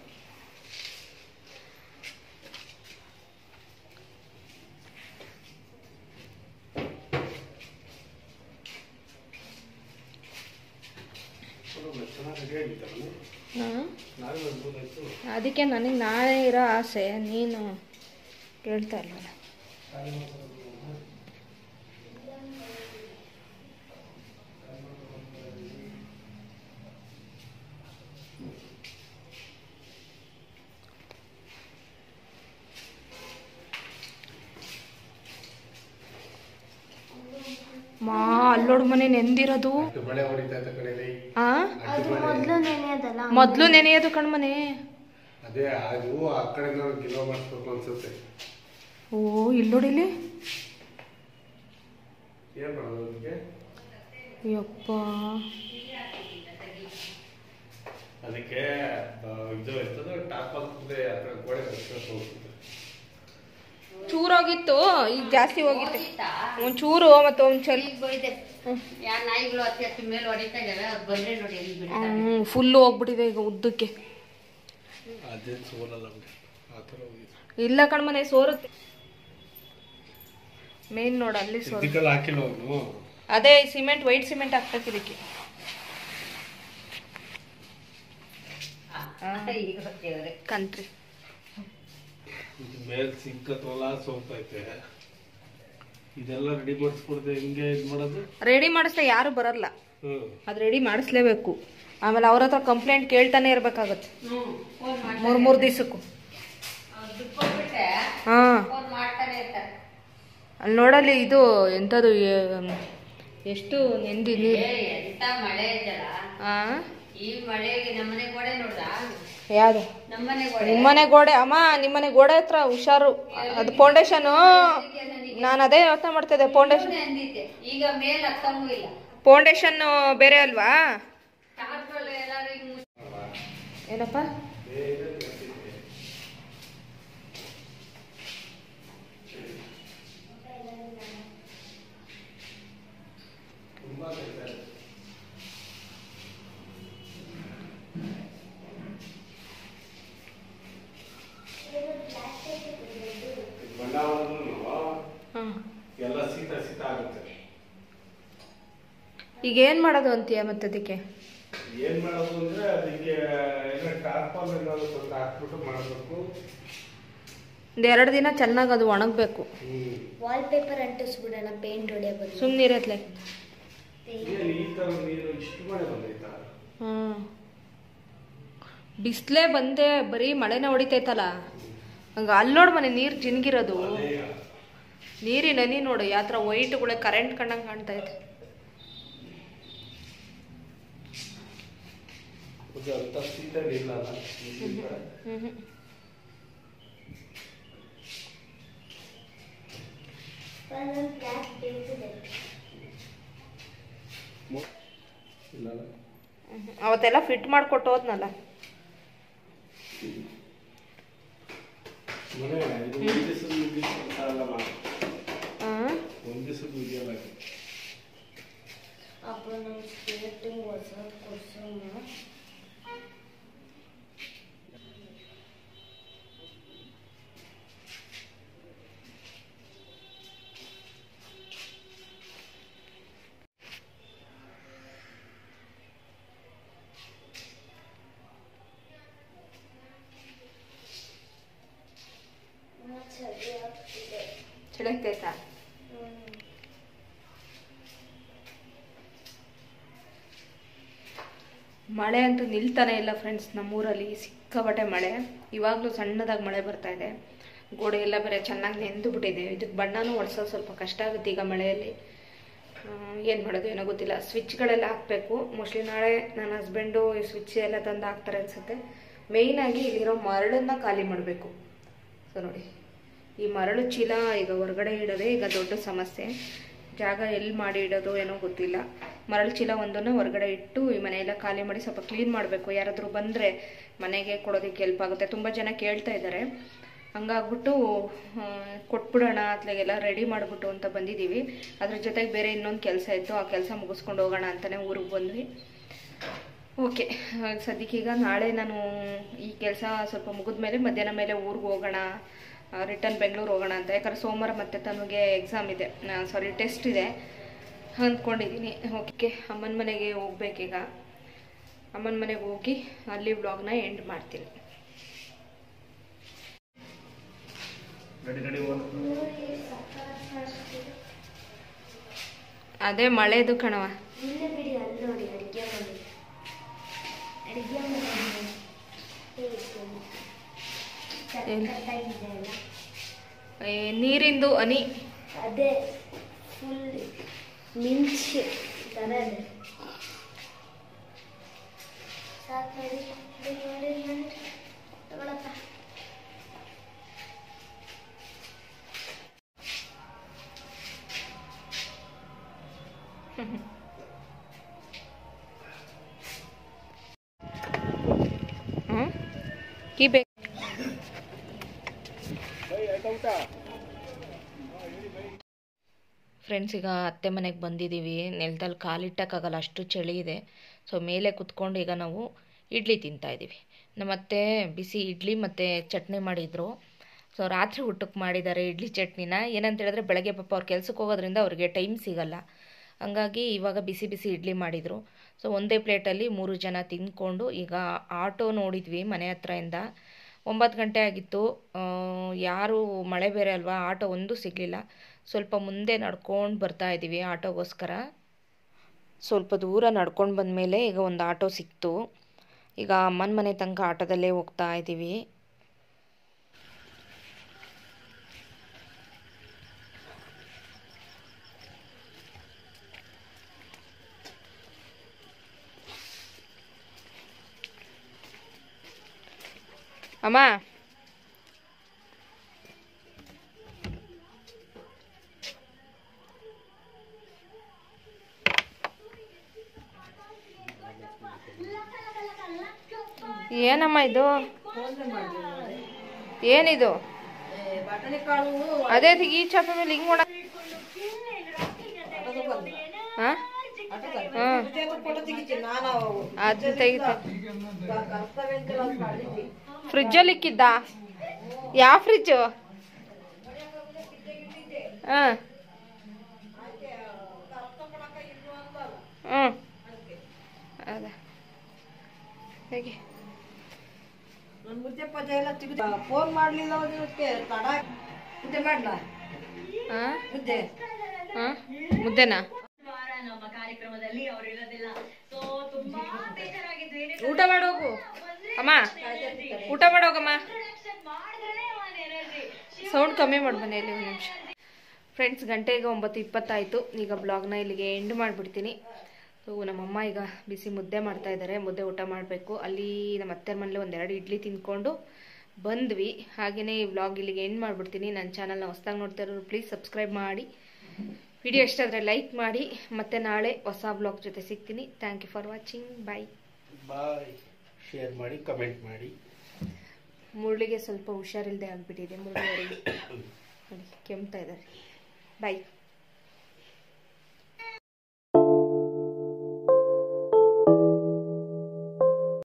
ಚೆನ್ನಾಗಿ ರೆಡಿ ಆಗಿತ್ತಲ್ಲ ಹಾಂ ನಾವೇ ಬರ್ಬೋದಾಯ್ತು ಅದಕ್ಕೆ ನನಗೆ ನಾಳೆ ಇರೋ ಆಸೆ ನೀನು ಕೇಳ್ತಾ ಇಲ್ವಲ್ಲ ಮಾ ಅಲ್ಲೋಡು ಮನೆ ನೆಂದಿರೋದು ಅಷ್ಟು ಮಳೆ ಹೊಡಿತಾ ಇದ್ದ ಕಡೆಯಲ್ಲಿ ಆ ಅದು ಮೊದಲು ನೆನೆಯೋದಲ್ಲ ಮೊದಲು ನೆನೆಯೋದು ಕಣ್ಮನೆ ಅದೇ ಅದು ಆ ಕಡೆ ನಾವು ಗಿಲೋ ಮಾಡಿಸ್ಬೇಕು ಅನ್ಸುತ್ತೆ ಓ ಇಲ್ಲೋಡಿಲಿ ಏನ್ ಮಾಡೋದು ಅದಕ್ಕೆ ಯಪ್ಪ ಅದಕ್ಕೆ ಆ, ಇದು ಇರ್ತದೆ ಟಾಪ್ ಹಾಕ್ತದೆ ಆ ಕಡೆ ಗೋಡೆ ಕಟ್ಸ್ಕೊಂಡು ಹೋಗ್ತದೆ ಚೂರೋಗಿತ್ತು ಈಗ ಜಾಸ್ತಿ ಹೋಗಿತ್ತು ಒಂದ್ ಚೂರು ಮತ್ತೆ ಒಂದ್ ಚಲ್ ಯಾ ನಾಯಿಗಳು ಅತಿ ಹತ್ತಿ ಮೇಲೆ ಹೊಡಿತಾ ಇದಾವೆ ಅದು ಬಂದ್ರೆ ನೋಡಿ ಎಲ್ಲಿ ಬಿಡ ಹ್ಮ್ ಫುಲ್ಲು ಹೋಗ್ಬಿಟ್ಟಿದೆ ಈಗ ಉದ್ದಕ್ಕೆ ಅದೇ ಸೋಲಲ್ಲ ಬಿಡಿ ಆ ಥರ ಹೋಗಿದೆ ಇಲ್ಲ ಕಣ್ಮನೆ ಸೋರುತ್ತೆ ಮೇನ್ ನೋಡ ಅಲ್ಲಿ ಸೋರ್ ಇದಕ್ಕೆಲ್ಲ ಹಾಕಿಲ್ಲ ಅವನು ಅದೇ ಸಿಮೆಂಟ್ ವೈಟ್ ಸಿಮೆಂಟ್ ಹಾಕ್ಬೇಕು ಇದಕ್ಕೆ ಈಗ ಗೊತ್ತೇವ್ರೆ ಕಂತ್ರಿ ಇದು ಮೇಲ್ ಸಿಂಕ್ ಅಥವಾ ಸೋರ್ತೈತೆ ಇದೆಲ್ಲ ರೆಡಿ ಮಾಡಿಸ್ಕೊಡ್ದೆ ಹಿಂಗೆ ಇದು ಮಾಡೋದು ರೆಡಿ ಮಾಡಿಸ್ದೆ ಯಾರು ಬರಲ್ಲ ಹ್ಮ್ ಅದು ರೆಡಿ ಮಾಡಿಸ್ಲೇಬೇಕು ಆಮೇಲೆ ಅವ್ರ ಹತ್ರ ಕಂಪ್ಲೇಂಟ್ ಕೇಳ್ತಾನೆ ಇರ್ಬೇಕಾಗತ್ತೆ ಹ್ಮ್ ಫೋನ್ ಮಾಡಿ ಮೂರ್ ಮೂರ್ ದಿವ್ಸಕ್ಕೂ ಬಿಟ್ಬಿಟ್ರೆ ಹಾ ಫೋನ್ ಮಾಡ್ತಾನೆ ಇರ್ತಾರೆ ಅಲ್ಲಿ ನೋಡಲ್ಲಿ ಇದು ಎಂಥದ್ದು ಏ- ಎಷ್ಟು ನೆಂದಿ ನೀರು ಏ ಎಂತ ಮಳೆ ಇದಲ್ಲ ಆ ಈ ಮಳೆಗೆ ನಮ್ಮನೆ ಗೋಡೆ ನೋಡ್ದ ಯಾವ್ದು ನಮ್ಮನೆ ಗೋಡೆ ನಿಮ್ಮನೆ ಗೋಡೆ ಅಮ್ಮ ನಿಮ್ಮನೆ ಗೋಡೆ ಹತ್ರ ಹುಷಾರು ಅದು ಫೌಂಡೇಶನು ನಾನು ಅದೇ ಯೋಚನೆ ಮಾಡ್ತಿದ್ದೆ ಫೌಂಡೇಶನ್ ಸುಮ್ನೆ ಅಂದಿದ್ದೆ ಈಗ ಮೇಲ್ ಹತ್ತಂಗೂ ಇಲ್ಲ ಫೌಂಡೇಶನ್ ಬೇರೆ ಅಲ್ವಾ ಟಾರ್ಪಲ್ ಎಲ್ಲಾರು ಹಿಂಗ್ ಮುಚ್ಚಿ ಏನಪ್ಪ ಬಣ್ಣ ಹೊಡೆದ್ರು ಹಾಂ ಎಲ್ಲ ಶೀತ ಶೀತ ಆಗುತ್ತೆ ಈಗ ಏನು ಮಾಡೋದು ಅಂತೀಯ ಮತ್ತೆ ಅದಕ್ಕೆ ಏನ್ ಮಾಡೋದು ಅಂದ್ರೆ ಅದಕ್ಕೆ ಏನೋ ಟಾರ್ಪಲ್ ಏನಾದ್ರು ಸ್ವಲ್ಪ ಹಾಕ್ಬಿಟ್ಟು ಮಾಡಬೇಕು ಒಂದು ಎರಡು ದಿನ ಚೆನ್ನಾಗಿ ಅದು ಒಣಗಬೇಕು ಹ್ಮ್ ವಾಲ್ ಪೇಪರ್ ಅಂಟಿಸ್ಬಿಡೋಣ ಪೇಂಟ್ ಹೊಡೆಯೋ ಬದಲು ಸುಮ್ಮನಿರತ್ಲೆ ಏನ್ ಈ ತರ ನೀರು ಇಷ್ಟು ಮಳೆ ಬಂದೈತಾ ಹ್ಞೂ ಬಿಸಿಲೇ ಬಂದೆ ಬರೀ ಮಳೆನೇ ಹೊಡಿತೈತಲ್ಲ ಹಂಗೆ ಅಲ್ಲೋಡ್ ಮನೆ ನೀರು ಜಿನ್ಗಿರೋದು ನೀರಿನ ಹನಿ ನೋಡು ಯಾವ ಥರ ವೈಟ್ಗಳೇ ಕರೆಂಟ್ ಕಂಡಂಗೆ ಕಾಣ್ತಾ ಇದೆ ಇದು ಅಂತ ಶೀತ ಇಲ್ಲ ಅಲ್ಲ ಈ ಶೀತ. ಹ್ಞೂ ಹ್ಞೂ ಒಂದೊಂದು ಬ್ಲ್ಯಾಕ್ ಪೇಂಟ್ ಇದೆ ಇಲ್ಲ ಅಲ್ಲ? ಅವತ್ತೆಲ್ಲ ಫಿಟ್ ಮಾಡಿಕೊಟ್ಟು ಹೋದ್ನಲ್ಲ ಮನೆ ಇದು ಒಂದ್ ದಿವಸದ ಮುಗಿಸ್ ಅಲ್ಲಮ್ಮ ಹಾಂ ಒಂದ್ ದಿವಸದ ಮುಗಿಯಲ್ಲ ಇದು. ಅಪ್ಪ ನಮ್ಮ ಸ್ಕೇಟಿಂಗ್ ಹೊಸ ಕೊಡ್ಸೋಣ ಚಳಿ ಆಗ್ತಿದೆ ಚಳಿತೈತಾ ಹ್ಮ್. ಮಳೆ ಅಂತೂ ನಿಲ್ತಾನೆ ಇಲ್ಲ ಫ್ರೆಂಡ್ಸ್ ನಮ್ಮೂರಲ್ಲಿ ಸಿಕ್ಕಾಪಟ್ಟೆ ಮಳೆ ಇವಾಗಲೂ ಸಣ್ಣದಾಗಿ ಮಳೆ ಬರ್ತಾ ಇದೆ ಗೋಡೆ ಎಲ್ಲ ಬೇರೆ ಚೆನ್ನಾಗಿ ನೆಂದು ಬಿಟ್ಟಿದೆ ಇದಕ್ಕೆ ಬಣ್ಣನೂ ಒಡ್ಸೋದು ಸ್ವಲ್ಪ ಕಷ್ಟ ಆಗುತ್ತೆ ಈಗ ಮಳೆಯಲ್ಲಿ ಏನು ಮಾಡೋದು ಏನೋ ಗೊತ್ತಿಲ್ಲ ಸ್ವಿಚ್ಗಳೆಲ್ಲ ಹಾಕಬೇಕು ಮೋಸ್ಟ್ಲಿ ನಾಳೆ ನನ್ನ ಹಸ್ಬೆಂಡು ಸ್ವಿಚ್ ಎಲ್ಲ ತಂದು ಹಾಕ್ತಾರೆ ಅನ್ಸುತ್ತೆ ಮೇಯ್ನಾಗಿ ಇಲ್ಲಿರೋ ಮರಳನ್ನ ಖಾಲಿ ಮಾಡಬೇಕು ಸೊ ನೋಡಿ ಈ ಮರಳು ಚೀಲ ಈಗ ಹೊರಗಡೆ ಇಡೋದೇ ಈಗ ದೊಡ್ಡ ಸಮಸ್ಯೆ ಜಾಗ ಎಲ್ಲಿ ಮಾಡಿ ಇಡೋದು ಏನೋ ಗೊತ್ತಿಲ್ಲ ಮರಳು ಚೀಲ ಒಂದನ್ನು ಹೊರಗಡೆ ಇಟ್ಟು ಈ ಮನೆಯೆಲ್ಲ ಖಾಲಿ ಮಾಡಿ ಸ್ವಲ್ಪ ಕ್ಲೀನ್ ಮಾಡಬೇಕು ಯಾರಾದರೂ ಬಂದರೆ ಮನೆಗೆ ಕೊಡೋದಕ್ಕೆ ಹೆಲ್ಪ್ ಆಗುತ್ತೆ ತುಂಬ ಜನ ಕೇಳ್ತಾ ಇದ್ದಾರೆ ಹಂಗಾಗ್ಬಿಟ್ಟು ಆ, ಕೊಟ್ಬಿಡೋಣ ಅತ್ಲಾಗೆಲ್ಲ ರೆಡಿ ಮಾಡಿಬಿಟ್ಟು ಅಂತ ಬಂದಿದ್ದೀವಿ ಅದ್ರ ಜೊತೆಗೆ ಬೇರೆ ಇನ್ನೊಂದು ಕೆಲಸ ಇತ್ತು ಆ ಕೆಲಸ ಮುಗಿಸ್ಕೊಂಡು ಹೋಗೋಣ ಅಂತಲೇ ಊರಿಗೆ ಬಂದ್ವಿ ಓಕೆ ಸದ್ಯಕ್ಕೀಗ ನಾಳೆ ನಾನು ಈ ಕೆಲಸ ಸ್ವಲ್ಪ ಮುಗಿದ ಮೇಲೆ ಮಧ್ಯಾಹ್ನ ಮೇಲೆ ಊರಿಗೆ ಹೋಗೋಣ ರಿಟರ್ನ್ ಬೆಂಗಳೂರು ಹೋಗೋಣ ಅಂತ ಯಾಕಂದ್ರೆ ಸೋಮವಾರ ಮತ್ತೆ ತನಗೆ ಎಕ್ಸಾಮ್ ಇದೆ ಸಾರಿ ಟೆಸ್ಟ್ ಇದೆ ಅಂದ್ಕೊಂಡಿದ್ದೀನಿ ಓಕೆ ಅಮ್ಮನ ಮನೆಗೆ ಹೋಗ್ಬೇಕೀಗ ಅಮ್ಮನ ಮನೆಗೆ ಹೋಗಿ ಅಲ್ಲಿ ವ್ಲಾಗ್ನ ಎಂಡ್ ಮಾಡ್ತೀನಿ ಗಡಿ ಗಡಿ ಒಂದು ಅದೇ ಮಳೆದು ಕಣವ ಇಲ್ಲೇ ಬಿಡಿ ಅಲ್ಲಿ ನೋಡಿ ಅಡಿಗೆ ಮಾಡಿ ಅಡಿಗೆ ಮಾಡಿ ಎಲ್ಲಿ? ಕಟ್ಟಾಗಿದೆ ಅಲ್ಲ ಏ, ನೀರಿಂದು ಹನಿ ಅದೇ ಫುಲ್ ಮಿಂಚ್ ಥರ ಇದೆ ಸಾಕು ನೋಡಿ ಇದು ನೋಡಿ ನೋಡಿ ತಗೊಳಪ್ಪ ಹ್ಞೂ ಕೀ ಬೇಕು ಫ್ರೆಂಡ್ಸ್ ಈಗ ಅತ್ತೆ ಮನೆಗೆ ಬಂದಿದ್ದೀವಿ ನೆಲದಲ್ಲಿ ಕಾಲಿಟ್ಟಕ್ಕಾಗಲ್ಲ ಅಷ್ಟು ಚಳಿ ಇದೆ ಸೊ ಮೇಲೆ ಕುತ್ಕೊಂಡು ಈಗ ನಾವು ಇಡ್ಲಿ ತಿಂತಾ ಇದ್ದೀವಿ ನಮ್ಮ ಅತ್ತೆ ಬಿಸಿ ಇಡ್ಲಿ ಮತ್ತು ಚಟ್ನಿ ಮಾಡಿದರು ಸೊ ರಾತ್ರಿ ಊಟಕ್ಕೆ ಮಾಡಿದ್ದಾರೆ ಇಡ್ಲಿ ಚಟ್ನಿನ ಏನಂತ ಹೇಳಿದ್ರೆ ಬೆಳಗ್ಗೆ ಪಾಪ ಅವ್ರು ಕೆಲ್ಸಕ್ಕೆ ಹೋಗೋದ್ರಿಂದ ಅವ್ರಿಗೆ ಟೈಮ್ ಸಿಗಲ್ಲ ಹಂಗಾಗಿ ಇವಾಗ ಬಿಸಿ ಬಿಸಿ ಇಡ್ಲಿ ಮಾಡಿದರು ಸೊ ಒಂದೇ ಪ್ಲೇಟಲ್ಲಿ ಮೂರು ಜನ ತಿಂದ್ಕೊಂಡು ಈಗ ಆಟೋ ನೋಡಿದ್ವಿ ಮನೆ ಹತ್ರದಿಂದ ಒಂಬತ್ತು ಗಂಟೆ ಆಗಿತ್ತು ಆ, ಯಾರು ಮಳೆ ಬೇರೆ ಅಲ್ವಾ ಆಟೋ ಒಂದೂ ಸಿಗಲಿಲ್ಲ ಸ್ವಲ್ಪ ಮುಂದೆ ನಡ್ಕೊಂಡು ಬರ್ತಾ ಇದ್ದೀವಿ ಆಟೋಗೋಸ್ಕರ ಸ್ವಲ್ಪ ದೂರ ನಡ್ಕೊಂಡು ಬಂದಮೇಲೆ ಈಗ ಒಂದು ಆಟೋ ಸಿಕ್ತು ಈಗ ಅಮ್ಮನ ಮನೆ ತನಕ ಆಟೋದಲ್ಲೇ ಹೋಗ್ತಾ ಇದ್ದೀವಿ ಅಮ್ಮ ಏನಮ್ಮ ಇದು ಏನಿದು ಅದೇ ಈ ಚಾಪೆ ಮೇಲೆ ಹಿಂಗ್ ಮಾಡ ಹಾ ಹ್ಮ್. ಅದು ತೆಗಿತ ಫ್ರಿಜ್ಜಲ್ಲಿ ಇಕ್ಕಿದ್ದ ಯಾವ ಫ್ರಿಜ್ಜು ಹಾಂ ಹ್ಞೂ ಅದ ಹೇಗೆ ಫೋನ್ ಮಾಡ್ಲಿಲ್ಲ ಅದಕ್ಕೆ ತಡ ಮುದ್ದೆ ಮಾಡ್ಲಾ ಹಾಂ ಮುದ್ದೆ ಹಾಂ ಮುದ್ದೆನಾ ಊಟ ಮಾಡೋಗು ಅಮ್ಮ ಊಟ ಮಾಡೋಗಮ್ಮ ಸೌಂಡ್ ಕಮ್ಮಿ ಮಾಡಿ ಮನೆಯಲ್ಲಿ ಒಂದು ನಿಮಿಷ ಫ್ರೆಂಡ್ಸ್ ಗಂಟೆ ಈಗ ಒಂಬತ್ತು ಇಪ್ಪತ್ತಾಯಿತು ಈಗ ಬ್ಲಾಗ್ನ ಇಲ್ಲಿಗೆ ಎಂಡ್ ಮಾಡಿಬಿಡ್ತೀನಿ ಸೊ ನಮ್ಮಮ್ಮ ಈಗ ಬಿಸಿ ಮುದ್ದೆ ಮಾಡ್ತಾ ಇದ್ದಾರೆ ಮುದ್ದೆ ಊಟ ಮಾಡಬೇಕು ಅಲ್ಲಿ ನಮ್ಮ ಅತ್ತೆ ಮನೇಲಿ ಒಂದೆರಡು ಇಡ್ಲಿ ತಿಂದ್ಕೊಂಡು ಬಂದ್ವಿ ಹಾಗೆಯೇ ಈ ವ್ಲಾಗ್ ಇಲ್ಲಿಗೆ ಎಂಡ್ ಮಾಡಿಬಿಡ್ತೀನಿ ನನ್ನ ಚಾನಲ್ನ ಹೊಸ್ದಾಗಿ ನೋಡ್ತಾ ಇರೋರು ಪ್ಲೀಸ್ ಸಬ್ಸ್ಕ್ರೈಬ್ ಮಾಡಿ ವಿಡಿಯೋ ಇಷ್ಟ ಆದರೆ ಲೈಕ್ ಮಾಡಿ ಮತ್ತೆ ನಾಳೆ ಹೊಸ ಬ್ಲಾಗ್ ಜೊತೆ ಸಿಗ್ತೀನಿ thank you for watching bye bye share ಮಾಡಿ ಕಮೆಂಟ್ ಮಾಡಿ ಮುರಳಿಗೆ ಸ್ವಲ್ಪ ಹುಷಾರಿಲ್ಲದೆ ಆಗಿಬಿಟ್ಟಿದೆ ಮುರಳಿ ಅವರಿಗೆ ನೋಡಿ ಕೆಮ್ತಾ ಇದ್ದಾರೆ ಬಾಯ್